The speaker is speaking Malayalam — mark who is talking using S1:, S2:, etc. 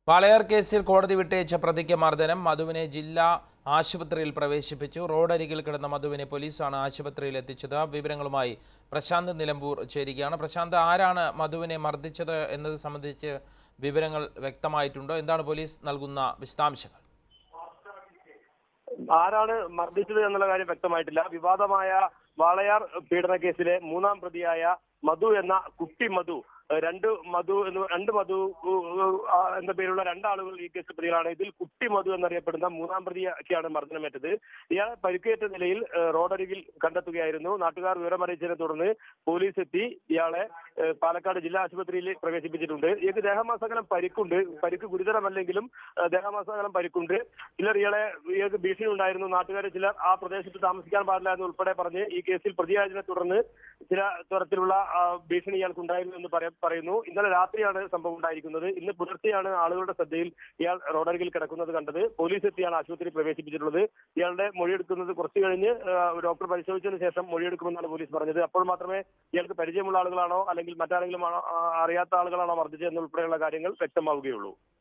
S1: വാളയാർ കേസിൽ കോടതി വിട്ടയച്ച പ്രതിക്ക് മർദ്ദനം മധുവിനെ ജില്ലാ ആശുപത്രിയിൽ പ്രവേശിപ്പിച്ചു റോഡരികിൽ കിടന്ന മധുവിനെ പോലീസാണ് ആശുപത്രിയിൽ എത്തിച്ചത് വിവരങ്ങളുമായി പ്രശാന്ത് നിലമ്പൂർ ചേരുകയാണ് പ്രശാന്ത് ആരാണ് മധുവിനെ മർദ്ദിച്ചത് എന്നത് സംബന്ധിച്ച് വിവരങ്ങൾ വ്യക്തമായിട്ടുണ്ടോ എന്താണ് പോലീസ് നൽകുന്ന വിശദാംശങ്ങൾ
S2: ആരാണ് മർദ്ദിച്ചത് എന്നുള്ള കാര്യം വ്യക്തമായിട്ടില്ല വിവാദമായ വാളയാർ പീഡന കേസിലെ മൂന്നാം പ്രതിയായ മധു എന്ന കുട്ടി മധു ഏഹ് രണ്ട് മധു എന്ന് രണ്ട് മധു ഏഹ്, ആ, എന്ന പേരുള്ള രണ്ടാളുകൾ ഈ കേസിൽ പ്രതികളാണ് ഇതിൽ കുട്ടി മധു എന്നറിയപ്പെടുന്ന മൂന്നാം പ്രതിയൊക്കെയാണ് മർദ്ദനമേറ്റത് ഇയാളെ പരിക്കേറ്റ നിലയിൽ ഏഹ്, റോഡരികിൽ കണ്ടെത്തുകയായിരുന്നു നാട്ടുകാർ വിവരമറിയിച്ചതിനെ തുടർന്ന് പോലീസ് എത്തി ഇയാളെ ഏഹ്, പാലക്കാട് ജില്ലാ ആശുപത്രിയിൽ പ്രവേശിപ്പിച്ചിട്ടുണ്ട് ഇയാൾക്ക് ദേഹമാസകലം പരിക്കുണ്ട് പരിക്ക് ഗുരുതരമല്ലെങ്കിലും ഏഹ്, ദേഹമാസകലം പരിക്കുണ്ട് ചിലർ ഇയാളെ ഇയാൾക്ക് ഭീഷണി ഉണ്ടായിരുന്നു നാട്ടുകാരെ ചിലർ ആ പ്രദേശത്ത് താമസിക്കാൻ പാടില്ല എന്ന് ഉൾപ്പെടെ പറഞ്ഞ് ഈ കേസിൽ പ്രതിയായതിനെ തുടർന്ന് ചില തരത്തിലുള്ള ആ, ഭീഷണി ഇയാൾക്ക് ഉണ്ടായിരുന്നു എന്ന് പറയ- പറയുന്നു ഇന്നലെ രാത്രിയാണ് സംഭവം ഉണ്ടായിരിക്കുന്നത് ഇന്ന് പുലർച്ചെയാണ് ആളുകളുടെ ശ്രദ്ധയിൽ ഇയാൾ റോഡരികിൽ കിടക്കുന്നത് കണ്ടത് പോലീസ് എത്തിയാണ് ആശുപത്രി പ്രവേശിപ്പിച്ചിട്ടുള്ളത് ഇയാളുടെ മൊഴിയെടുക്കുന്നത് കുറച്ച് കഴിഞ്ഞ് ആ, ഡോക്ടർ പരിശോധിച്ചതിന് ശേഷം മൊഴിയെടുക്കുമെന്നാണ് പോലീസ് പറഞ്ഞത് അപ്പോൾ മാത്രമേ ഇയാൾക്ക് പരിചയമുള്ള ആളുകളാണോ അല്ലെങ്കിൽ മറ്റാരെങ്കിലും ആണോ, ആ, അറിയാത്ത ആളുകളാണോ മർദ്ദിച്ചത് എന്നുൾപ്പെടെയുള്ള കാര്യങ്ങൾ വ്യക്തമാവുകയുള്ളൂ